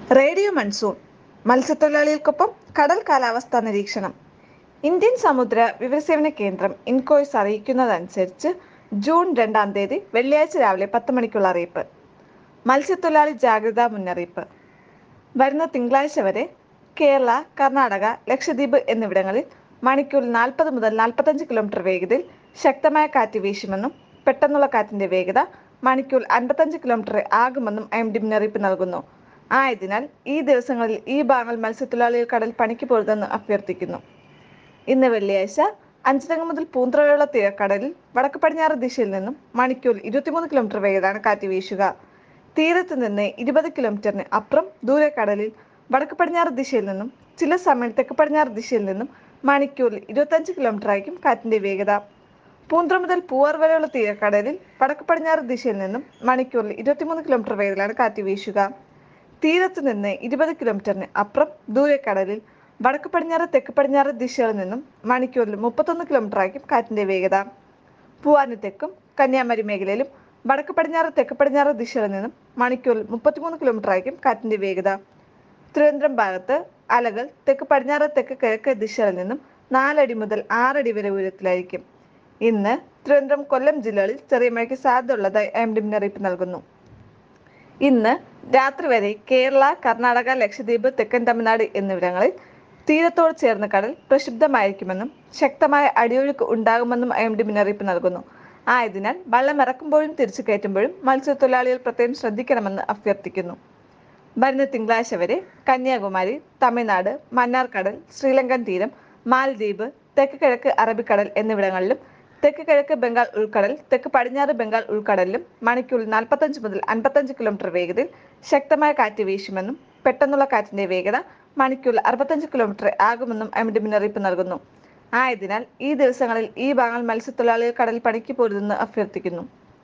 radio monsoon മത്സ്യത്തൊഴിലാളികൾക്കൊപ്പം കടൽ കാലാവസ്ഥാ നിരീക്ഷണം ഇന്ത്യൻ സമുദ്ര വിവരസേവന കേന്ദ്രം ഇൻകോയ്സ് അറിയിക്കുന്നതനുസരിച്ച് ജൂൺ രണ്ടാം തീയതി വെള്ളിയാഴ്ച രാവിലെ പത്ത് മണിക്കുള്ള അറിയിപ്പ് മത്സ്യത്തൊഴിലാളി ജാഗ്രതാ മുന്നറിയിപ്പ് വരുന്ന തിങ്കളാഴ്ച വരെ കേരള കർണാടക ലക്ഷദ്വീപ് എന്നിവിടങ്ങളിൽ മണിക്കൂറിൽ നാൽപ്പത് മുതൽ നാൽപ്പത്തഞ്ച് കിലോമീറ്റർ വേഗതയിൽ ശക്തമായ കാറ്റ് വീശുമെന്നും പെട്ടെന്നുള്ള കാറ്റിന്റെ വേഗത മണിക്കൂറിൽ അൻപത്തഞ്ച് കിലോമീറ്റർ ആകുമെന്നും ഐ എം ഡി മുന്നറിയിപ്പ് നൽകുന്നു ആയതിനാൽ ഈ ദിവസങ്ങളിൽ ഈ ഭാഗങ്ങൾ മത്സ്യത്തൊഴിലാളികൾ കടൽ പണിക്ക് പോരുതെന്ന് അഭ്യർത്ഥിക്കുന്നു ഇന്ന് വെള്ളിയാഴ്ച അഞ്ചരങ്ങ് മുതൽ പൂന്തറയുള്ള തീരക്കടലിൽ വടക്ക് പടിഞ്ഞാറ് ദിശയിൽ നിന്നും മണിക്കൂറിൽ ഇരുപത്തിമൂന്ന് കിലോമീറ്റർ വേഗതയാണ് കാറ്റ് വീശുക തീരത്ത് നിന്ന് ഇരുപത് കിലോമീറ്ററിന് അപ്പുറം ദൂരെ കടലിൽ വടക്ക് പടിഞ്ഞാറ് ദിശയിൽ നിന്നും ചില സമയം തെക്ക് പടിഞ്ഞാറ് ദിശയിൽ നിന്നും മണിക്കൂറിൽ ഇരുപത്തഞ്ച് കിലോമീറ്റർ ആയിരിക്കും കാറ്റിന്റെ വേഗത പൂന്ത്ര മുതൽ പൂവാർ വരെയുള്ള തീരക്കടലിൽ വടക്ക് പടിഞ്ഞാറ് ദിശയിൽ നിന്നും മണിക്കൂറിൽ ഇരുപത്തിമൂന്ന് കിലോമീറ്റർ വേഗത്തിലാണ് കാറ്റ് വീശുക തീരത്ത് നിന്ന് ഇരുപത് കിലോമീറ്ററിന് അപ്പുറം ദൂരെ കടലിൽ വടക്ക് പടിഞ്ഞാറ് തെക്ക് പടിഞ്ഞാറ് ദിശകളിൽ നിന്നും മണിക്കൂറിൽ മുപ്പത്തൊന്ന് കിലോമീറ്റർ ആയിരിക്കും കാറ്റിന്റെ വേഗത പൂവാന് തെക്കും കന്യാകുമാരി മേഖലയിലും വടക്ക് പടിഞ്ഞാറ് തെക്ക് പടിഞ്ഞാറ് ദിശകളിൽ നിന്നും മണിക്കൂറിൽ മുപ്പത്തിമൂന്ന് കിലോമീറ്റർ ആയിരിക്കും കാറ്റിന്റെ വേഗത തിരുവനന്തപുരം ഭാഗത്ത് അലകൾ തെക്ക് പടിഞ്ഞാറ് തെക്ക് കിഴക്ക് ദിശകളിൽ നിന്നും നാലടി മുതൽ ആറടി വരെ ഉയരത്തിലായിരിക്കും ഇന്ന് തിരുവനന്തപുരം കൊല്ലം ജില്ലകളിൽ ചെറിയ മഴയ്ക്ക് സാധ്യതയുള്ളതായി എം ഡി മുന്നറിയിപ്പ് നൽകുന്നു ഇന്ന് രാത്രി വരെ കേരള കർണാടക ലക്ഷദ്വീപ് തെക്കൻ തമിഴ്നാട് എന്നിവിടങ്ങളിൽ തീരത്തോട് ചേർന്ന കടൽ പ്രക്ഷുബ്ധമായിരിക്കുമെന്നും ശക്തമായ അടിയൊഴുക്ക് ഉണ്ടാകുമെന്നും ഐ എം ഡി മുന്നറിയിപ്പ് നൽകുന്നു ആയതിനാൽ വള്ളം ഇറക്കുമ്പോഴും തിരിച്ചു കയറ്റുമ്പോഴും മത്സ്യത്തൊഴിലാളികൾ പ്രത്യേകം ശ്രദ്ധിക്കണമെന്ന് അഭ്യർത്ഥിക്കുന്നു വരുന്ന തിങ്കളാഴ്ച വരെ കന്യാകുമാരി തമിഴ്നാട് മന്നാർക്കടൽ ശ്രീലങ്കൻ തീരം മാലദ്വീപ് തെക്ക് കിഴക്ക് അറബിക്കടൽ എന്നിവിടങ്ങളിലും തെക്ക് കിഴക്ക് ബംഗാൾ ഉൾക്കടൽ തെക്ക് പടിഞ്ഞാറ് ബംഗാൾ ഉൾക്കടലിലും മണിക്കൂറിൽ നാൽപ്പത്തഞ്ച് മുതൽ അൻപത്തഞ്ച് കിലോമീറ്റർ വേഗതയിൽ ശക്തമായ കാറ്റ് വീശുമെന്നും പെട്ടെന്നുള്ള കാറ്റിന്റെ വേഗത മണിക്കൂറിൽ അറുപത്തഞ്ച് കിലോമീറ്റർ ആകുമെന്നും എം ഡി മുന്നറിയിപ്പ് നൽകുന്നു ആയതിനാൽ ഈ ദിവസങ്ങളിൽ ഈ ഭാഗങ്ങൾ മത്സ്യത്തൊഴിലാളികൾ കടൽ പണിക്ക് പോരുതെന്ന് അഭ്യർത്ഥിക്കുന്നു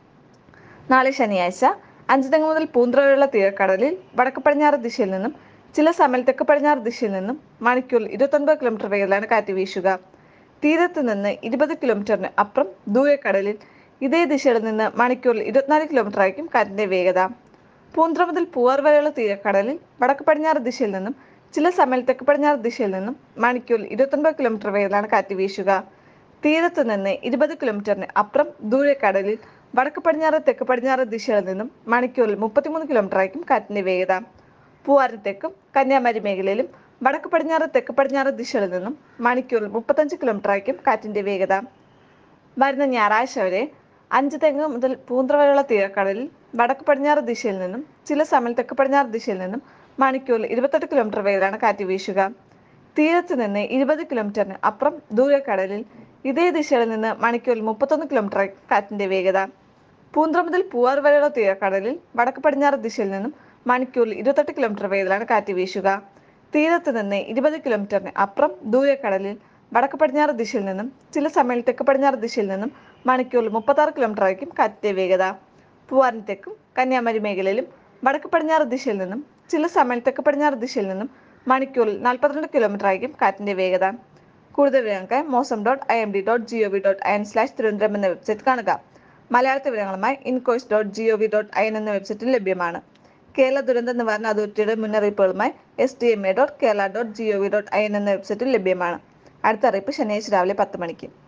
നാളെ ശനിയാഴ്ച അഞ്ചുതെങ്ങ് മുതൽ പൂന്തറ വരെയുള്ള തീരക്കടലിൽ വടക്ക് പടിഞ്ഞാറ് ദിശയിൽ നിന്നും ചില സമയം തെക്ക് പടിഞ്ഞാറ് ദിശയിൽ നിന്നും മണിക്കൂറിൽ ഇരുപത്തൊൻപത് കിലോമീറ്റർ വേഗത്തിലാണ് കാറ്റ് വീശുക തീരത്ത് നിന്ന് ഇരുപത് കിലോമീറ്ററിന് അപ്പുറം ദൂരക്കടലിൽ ഇതേ ദിശയിൽ നിന്ന് മണിക്കൂറിൽ ഇരുപത്തിനാല് കിലോമീറ്റർ ആയിരിക്കും കാറ്റിന്റെ വേഗത പൂന്തറ മുതൽ പൂവാർ വരെയുള്ള തീരക്കടലിൽ വടക്ക് പടിഞ്ഞാറ് ദിശയിൽ നിന്നും ചില സമയം തെക്ക് പടിഞ്ഞാറ് ദിശയിൽ നിന്നും മണിക്കൂറിൽ ഇരുപത്തൊൻപത് കിലോമീറ്റർ വേഗത്തിലാണ് കാറ്റ് വീശുക തീരത്ത് നിന്ന് ഇരുപത് കിലോമീറ്ററിന് അപ്പുറം ദൂരക്കടലിൽ വടക്ക് പടിഞ്ഞാറ് തെക്ക് പടിഞ്ഞാറ് ദിശകളിൽ നിന്നും മണിക്കൂറിൽ മുപ്പത്തിമൂന്ന് കിലോമീറ്റർ ആയിരിക്കും കാറ്റിന്റെ വേഗത പൂവാറിന് തെക്കും കന്യാകുമാരി മേഖലയിലും വടക്ക് പടിഞ്ഞാറ് തെക്ക് പടിഞ്ഞാറ് ദിശകളിൽ നിന്നും മണിക്കൂറിൽ മുപ്പത്തഞ്ച് കിലോമീറ്റർ ആയിരിക്കും കാറ്റിന്റെ വേഗത വരുന്ന ഞായറാഴ്ച വരെ അഞ്ച് തെങ്ങ് മുതൽ പൂന്തറ വരെയുള്ള തീരക്കടലിൽ വടക്ക് പടിഞ്ഞാറ് ദിശയിൽ നിന്നും ചില സമയം തെക്ക് പടിഞ്ഞാറ് ദിശയിൽ നിന്നും മണിക്കൂറിൽ ഇരുപത്തെട്ട് കിലോമീറ്റർ വേഗത്തിലാണ് കാറ്റ് വീശുക തീരത്ത് നിന്ന് ഇരുപത് കിലോമീറ്ററിന് അപ്പുറം ദൂരക്കടലിൽ ഇതേ ദിശയിൽ നിന്ന് മണിക്കൂറിൽ മുപ്പത്തൊന്ന് കിലോമീറ്റർ ആയിരിക്കും കാറ്റിന്റെ വേഗത പൂന്തറ മുതൽ പൂവാർ വരെയുള്ള തീരക്കടലിൽ വടക്ക് പടിഞ്ഞാറ് ദിശയിൽ നിന്നും മണിക്കൂറിൽ ഇരുപത്തെട്ട് കിലോമീറ്റർ വേഗത്തിലാണ് കാറ്റ് വീശുക തീരത്ത് നിന്ന് ഇരുപത് കിലോമീറ്ററിന് അപ്പുറം ദൂരക്കടലിൽ വടക്ക് പടിഞ്ഞാറ് ദിശയിൽ നിന്നും ചില സമയം തെക്ക് പടിഞ്ഞാറ് ദിശയിൽ നിന്നും മണിക്കൂറിൽ മുപ്പത്താറ് കിലോമീറ്റർ ആയിരിക്കും കാറ്റിന്റെ വേഗത പൂവാറിന് തെക്കും കന്യാകുമാരി മേഖലയിലും വടക്ക് പടിഞ്ഞാറ് ദിശയിൽ നിന്നും ചില സമയം തെക്ക് പടിഞ്ഞാറ് ദിശയിൽ നിന്നും മണിക്കൂറിൽ നാൽപ്പത്തിരണ്ട് കിലോമീറ്റർ ആയിരിക്കും കാറ്റിന്റെ വേഗത കൂടുതൽ വിവരങ്ങൾക്ക് Mausam dot I M D dot G O V dot I N slash Thiruvananthapuram എന്ന വെബ്സൈറ്റ് കാണുക മലയാളത്തെ വിവരങ്ങളുമായി INCOIS dot G O V dot I N എന്ന വെബ്സൈറ്റിൽ ലഭ്യമാണ് കേരള ദുരന്ത നിവാരണ അതോറിറ്റിയുടെ മുന്നറിയിപ്പുകളുമായി S T M A dot Kerala dot G O V dot I N എന്ന വെബ്സൈറ്റിൽ ലഭ്യമാണ് അടുത്ത അറിയിപ്പ് ശനിയാഴ്ച രാവിലെ പത്ത് മണിക്ക്